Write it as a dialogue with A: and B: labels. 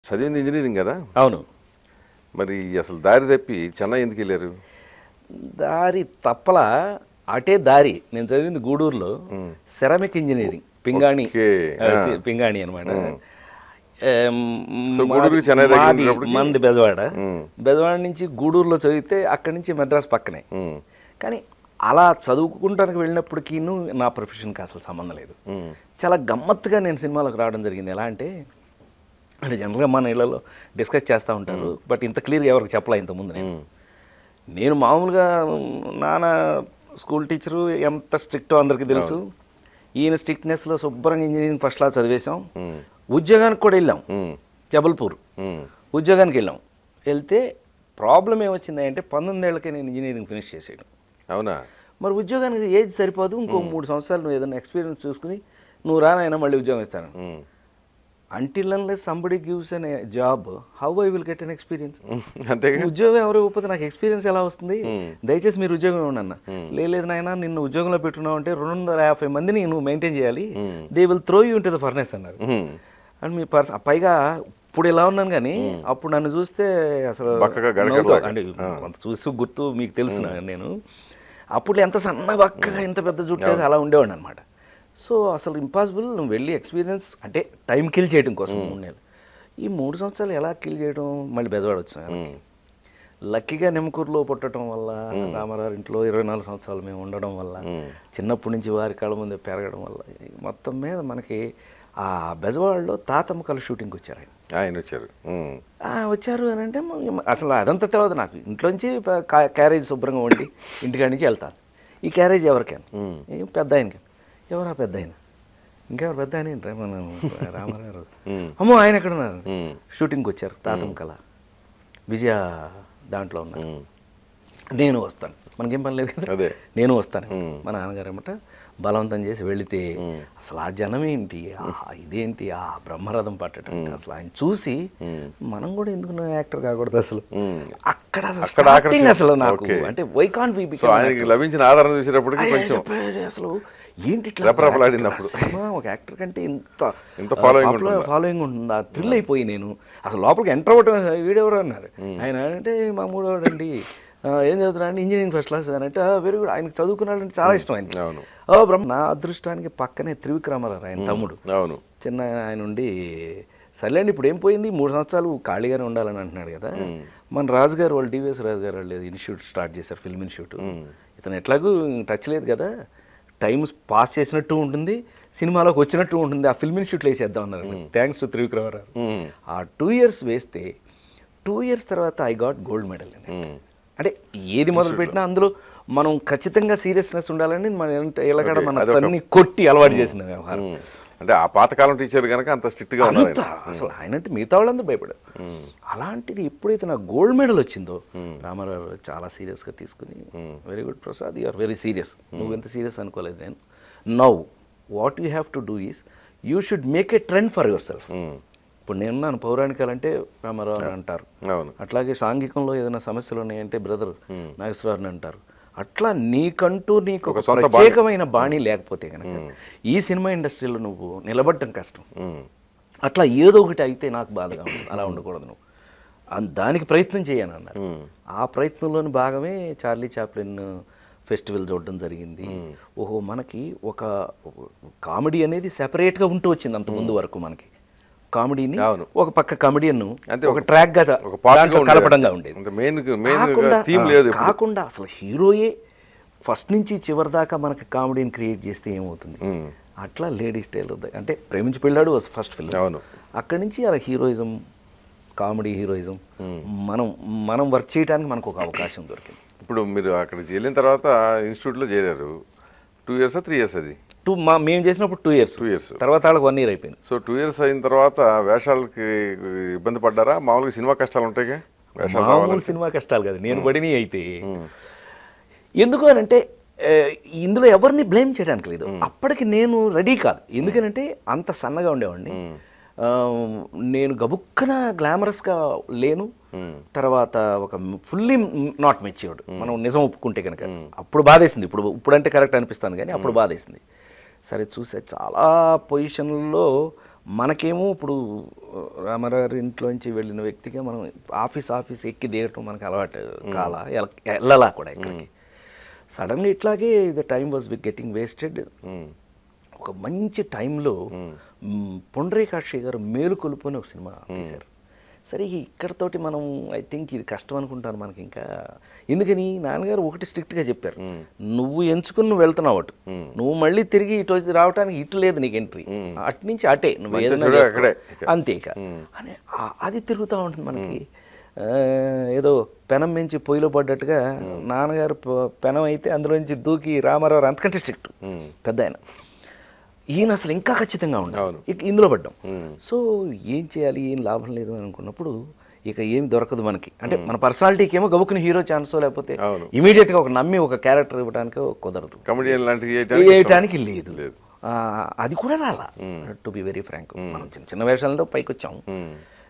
A: చదివింది ఇంజనీరింగ్ కదా
B: అవును
A: మరి అసలు దారి తప్పి చెన్నై ఎందుకు వెళ్ళారు
B: దారి తప్పల అటే దారి నేను చదివింది గూడూరులో సెరామిక్ ఇంజనీరింగ్ పింగాణి
A: ఓకే.
B: ఆ, సి- పింగాణి అనమాట
A: సో గూడూరుకి చెన్నై దగ్గర ఉన్నప్పటికీ-
B: మంది బెజవాడ
A: మ్మ్.
B: బెజవాడ నుంచి గూడూరులో చదివితే అక్కడి నుంచి మెడ్రాస్ పక్కనే
A: ఉమ్,
B: కానీ అలా చదువుకుంటానికి వెళ్ళినప్పటికీ నా ప్రొఫెషన్కి అసలు సంబంధం లేదు
A: ఉమ్,
B: చాలా గమ్మత్తుగా నేను సినిమాలకు రావడం జరిగింది ఎలా అంటే అంటే జనరల్గా మన ఇళ్ళలో డిస్కస్ చేస్తూ ఉంటారు బట్ ఇంత క్లియర్గా ఎవరికి చెప్పలే ఇంతకుముందు నేను
A: ఉమ్,
B: నేను మామూలుగా నాన్న స్కూల్ టీచరు ఎంత స్ట్రిక్టో అందరికీ తెలుసు ఈయన స్ట్రిక్ట్నెస్లో శుభ్రంగా ఇంజనీరింగ్ ఫస్ట్ క్లాస్ చదివేశాం
A: ఉమ్,
B: ఉద్యోగానికి కూడా వెళ్ళాం
A: ఉమ్,
B: జబల్పూర్
A: ఉమ్,
B: ఉద్యోగానికి వెళ్ళాం వెళ్తే ప్రాబ్లం ఏమొచ్చింది అంటే పంతొమ్మిది ఏళ్ళకే నేను ఇంజనీరింగ్ ఫినిష్ చేసాను
A: అవునా
B: మరి ఉద్యోగానికి ఏజ్ సరిపోదు ఇంకో మూడు సంవత్సరాలు నువ్వు ఏదైనా ఎక్స్పీరియన్స్ చూసుకుని నువ్వు రానైనా మళ్ళీ ఉద్యోగం ఇస్తాను
A: um,
B: until unless somebody gives అనే job how I will get an experience
A: um, అంతేగా
B: ఉద్యోగం ఎవరు ఇవ్వకపోతే నాకు ఎక్స్పీరియన్స్ ఎలా వస్తుంది దయచేసి మీరు ఉద్యోగం ఇవ్వండి అన్న లేదు నాయన నిన్ను ఉద్యోగంలో పెట్టున్నావు అంటే రెండు వందల యాభై మందిని నువ్వు మెయింటైన్ చేయాలి they will throw you into the furnace అన్నారు
A: ఉమ్,
B: అండ్ మీ పర్సన్ పైగా ఇప్పుడు ఇలా ఉన్నాను కానీ అప్పుడు నన్ను చూస్తే అసలు
A: బక్కగా గడగడలాగా.
B: నవ్వుతా- అంటే కొంత చూసి గుర్తు మీకు తెలుసు నా- నేను అప్పుడు ఎంత సన్న బక్కగా ఎంత పెద్ద జుట్టు వేసి అలా ఉండేవాడిని అనమాట సో అసలు ఇంపాసిబుల్ నువ్వు వెళ్ళి ఎక్స్పీరియన్స్ అంటే టైం కిల్ చేయడం కోసం మూడు నెలలు ఈ మూడు సంవత్సరాలు ఎలా కిల్ చేయడం మళ్ళీ బెదవాడ వచ్చాను
A: ఉమ్,
B: లక్కీగా నిమ్మకూరులో పుట్టడం వల్ల రామారావు ఇంట్లో ఇరవై నాలుగు సంవత్సరాలు మేము ఉండడం వల్ల చిన్నప్పటి నుంచి వారి కళ్ళ ముందే పెరగడం వల్ల ఈ మొత్తం మీద మనకి ఆ బెజవాడలో తాతమ్మ కళ షూటింగ్కి వచ్చారు ఆయన
A: ఆయన వచ్చారు ఉమ్,
B: ఆ, వచ్చారు అని అంటే మ- అసలు అదంతా తెలియదు నాకు ఇంట్లోంచి ప- కా- క్యారేజ్ శుభ్రంగా వండి ఇంటికాడి నుంచి వెళ్తాను ఈ క్యారేజ్ ఎవరికైనా ఏం పెద్ద ఆయనకి ఎవరా పెద్ద ఆయన ఇంకెవరు పెద్ద ఆయన ఏంట్రా మన రామారావు అమ్మో ఆయన ఎక్కడ ఉన్నారు
A: ఉమ్,
B: షూటింగ్కి వచ్చారు తాతం కళ విజయ దాంట్లో ఉన్నారు
A: ఉమ్,
B: నేను వస్తాను మనకేం పని లేదు కదా
A: అదే
B: నేను వస్తాను మా నాన్నగారు ఏమట బలవంతం చేసి వెళితే అసలు ఆ జనం ఏంటి ఆ ఇదేంటి ఆ బ్రహ్మరథం పట్టడం అసలు ఆయన చూసి మనం కూడా ఎందుకు యాక్టర్ కాకూడదు అసలు
A: ఉమ్.
B: అక్కడ అసలు
A: అక్కడ
B: starting
A: ఆకర్షణ.
B: అసలు నాకు
A: ఓకే.
B: అంటే వై కాంట్ వి
A: సో ఆయనకి లభించిన ఆధారం చూసేటప్పటికి కొంచెం
B: అసలు ఏంటి ఇట్లా
A: రెపరెపలాడింది
B: ఒక
A: అప్పుడు.
B: సినిమా ఒక యాక్టర్ కంటే ఇంత
A: ఇంత following ఉంటుందా?
B: ఫాలోయింగ్ ఉంటుందా థ్రిల్ అయిపోయి నేను అసలు లోపలికి ఎంటర్ అవ్వటం వీడెవరు అన్నారు ఆయన అంటే మా మూడోడండి ఆ, ఏం చదువుతున్నా అంటే ఇంజనీరింగ్ ఫస్ట్ క్లాస్ అని అంటే వెరీ గుడ్ ఆయనకు చదువుకున్నాడంటే చాలా ఇష్టం ఆయన
A: అవును
B: ఓ బ్రహ్మ నా అదృష్టానికి పక్కనే త్రివిక్రమరావు ఆయన తమ్ముడు
A: అవును
B: చిన్న ఆయన ఉండి సర్లేండి ఇప్పుడు ఏం పోయింది మూడు సంవత్సరాలు ఖాళీగానే ఉండాలని అంటున్నాడు కదా మన రాజు గారు వాళ్ళు డివిఎస్ రాజు గారు వాళ్ళు ఇన్స్టిట్యూట్ స్టార్ట్ చేశారు ఫిల్మ్ ఇన్స్టిట్యూట్ ఇతను ఎట్లాగూ టచ్ లేదు కదా టైం పాస్ చేసినట్టు ఉంటుంది సినిమాలోకి వచ్చినట్టు ఉంటుంది ఆ ఫిల్మ్ ఇన్స్టిట్యూట్లో వేసేద్దాం అన్నారు థ్యాంక్స్ టు త్రివిక్రమరావు
A: ఉమ్,
B: ఆ టూ ఇయర్స్ వేస్తే టూ ఇయర్స్ తర్వాత I got gold medal
A: um,
B: అంటే ఏది మొదలు పెట్టినా అందులో మనం ఖచ్చితంగా సీరియస్నెస్ ఉండాలని మన ఎంత ఎలాగడ మన అన్ని కొట్టి అలవాటు చేసిన వ్యవహారం
A: ఉమ్. అంటే ఆ పాతకాలం టీచర్ కనుక అంత స్ట్రిక్ట్ గా ఉన్నారు
B: అంతా అసలు ఆయన అంటే మిగతా వాళ్ళందరూ భయపడారు అలాంటిది ఎప్పుడైతే నాకు గోల్డ్ మెడల్ వచ్చిందో రామారావు చాలా సీరియస్గా తీసుకుని very good Prasad you are very serious నువ్వు ఎంత సీరియస్ అనుకోలేదు నేను now what you have to do is you should make a trend for yourself
A: um,
B: ఇప్పుడు నేనున్నాను పౌరాణికాలంటే రామారావు అని అంటారు
A: అవును
B: అట్లాగే సాంఘికంలో ఏదైనా సమస్యలు ఉన్నాయంటే బ్రదర్ నాగేశ్వరరావు అంటారు అట్లా నీకంటూ నీకు ఒక
A: సొంత బాణి.
B: ప్రత్యేకమైన బాణి లేకపోతే కనుక ఈ సినిమా ఇండస్ట్రీలో నువ్వు నిలబడటం కష్టం
A: ఉమ్,
B: అట్లా ఏదో ఒకటి అయితే నాకు బాధగా ఉంటుంది అలా ఉండకూడదు నువ్వు అన్- దానికి ప్రయత్నం చేయను అన్నారు
A: ఉమ్,
B: ఆ ప్రయత్నంలోని భాగమే చార్లీ చాప్లిన్ ఫెస్టివల్ చూడడం జరిగింది ఓహో మనకి ఒక కామెడీ అనేది సెపరేట్గా ఉంటూ వచ్చింది అంత ముందు వరకు మనకి కామెడీని
A: అవును.
B: ఒక పక్క కామెడీను
A: అంతే
B: ఒక ట్రాక్ గా
A: ఒక part గా
B: దాంట్లో
A: ఉండేది.
B: కలపడంగా ఉండేది
A: అంత మెయిన్ మెయిన్
B: కాకుండా
A: థీమ్
B: ఆ,
A: లేదు ఇప్పుడు.
B: కాకుండా అసలు హీరోయే ఫస్ట్ నుంచి చివరి దాకా మనకి కామెడీని క్రియేట్ చేస్తే ఏమవుతుంది
A: ఉమ్,
B: అట్లా లేడీస్ టైలర్ అంటే ప్రేమించి పెళ్ళాడు వాజ్ ఫస్ట్ ఫిల్మ్
A: అవును
B: అక్కడి నుంచి అలా హీరోయిజం కామెడీ హీరోయిజం మనం మనం వర్క్ చేయడానికి మనకు ఒక అవకాశం దొరికింది
A: ఇప్పుడు మీరు అక్కడికి వెళ్ళిన తర్వాత ఇన్స్టిట్యూట్లో చేరారు టూ ఇయర్స్ త్రీ ఇయర్స్ అది
B: టూ మా మేము చేసినప్పుడు టూ ఇయర్స్
A: టూ ఇయర్స్
B: తర్వాత వాళ్ళకి వన్ ఇయర్ అయిపోయింది
A: సో టూ ఇయర్స్ అయిన తర్వాత వేషాలకి ఇబ్బంది పడ్డారా మామూలుగా సినిమా కష్టాలు ఉంటాయిగా వేషాలు
B: మామూలు
A: రావాలి
B: సినిమా కష్టాలు కదా నేను పడినవి అయితే ఎందుకు అని అంటే ఆ, ఇందులో ఎవరిని బ్లేమ్ చేయడానికి లేదు అప్పటికి నేను రెడీ కాదు ఎందుకనంటే అంత సన్నగా ఉండేవాడిని ఆ, నేను గబుక్కన గ్లామరస్గా లేను తర్వాత ఒక ఫుల్లీ నాట్ మెచ్యూర్డ్ మనం నిజం ఒప్పుకుంటే కనుక అప్పుడు బాధేసింది ఇప్పుడు ఇప్పుడంటే కరెక్ట్ అనిపిస్తాను కానీ అప్పుడు బాధేసింది సరే చూసే చాలా పొజిషన్లో మనకేమో ఇప్పుడు రామారావు ఇంట్లోంచి వెళ్ళిన వ్యక్తిగా మనం ఆఫీస్ ఆఫీస్ ఎక్కి దిగటం మనకు అలవాటు కాల ఎల్- వెళ్ళలా కూడా ఇక్కడికి సడన్గా ఇట్లాగే the time was getting wasted
A: um.
B: ఒక మంచి టైంలో పొండరీకాక్షి గారు మేలు కొలుపు అని ఒక సినిమా తీశారు సరే ఇక్కడతోటి మనం ఐ థింక్ ఇది కష్టం అనుకుంటాను మనకి ఇంకా ఎందుకని నాన్నగారు ఒకటి స్ట్రిక్ట్గా చెప్పారు నువ్వు ఎంచుకుని నువ్వు వెళ్తున్నావు అటు నువ్వు మళ్ళీ తిరిగి ఇటు వచ్చి రావడానికి ఇటు లేదు నీకు ఎంట్రీ అటు నుంచి అటే నువ్వు
A: మంచి
B: ఏదైనా
A: చెడు
B: చేసుకో.
A: అక్కడే.
B: అంతే ఇక అని ఆ- అది తిరుగుతూ ఉంటుంది మనకి ఆ, ఏదో పెనం మించి పొయ్యిలో పడ్డట్టుగా నాన్నగారు ప- పెనం అయితే అందులోంచి దూకి రామారావు అంతకంటే స్ట్రిక్ట్ పెద్ద ఆయన ఈయన అసలు ఇంకా ఖచ్చితంగా ఉండాలి ఇక ఇందులో పడ్డాం సో ఏం చేయాలి ఏం లాభం లేదు అని అనుకున్నప్పుడు ఇక ఏం దొరకదు మనకి అంటే మన పర్సనాలిటీకి ఏమో గబుకుని హీరో ఛాన్సో లేకపోతే
A: అవును.
B: ఇమీడియట్గా ఒక నమ్మి ఒక క్యారెక్టర్ ఇవ్వడానికి కుదరదు
A: కమెడియన్ లాంటివి చేయడానికి ఇష్టం.
B: వేయటానికి లేదు
A: లేదు.
B: ఆ, అది కూడా రాలా టు బి వెరీ ఫ్రాంక్ మనం చిన్న చిన్న వేషాలతో పైకి వచ్చాం
A: ఉమ్.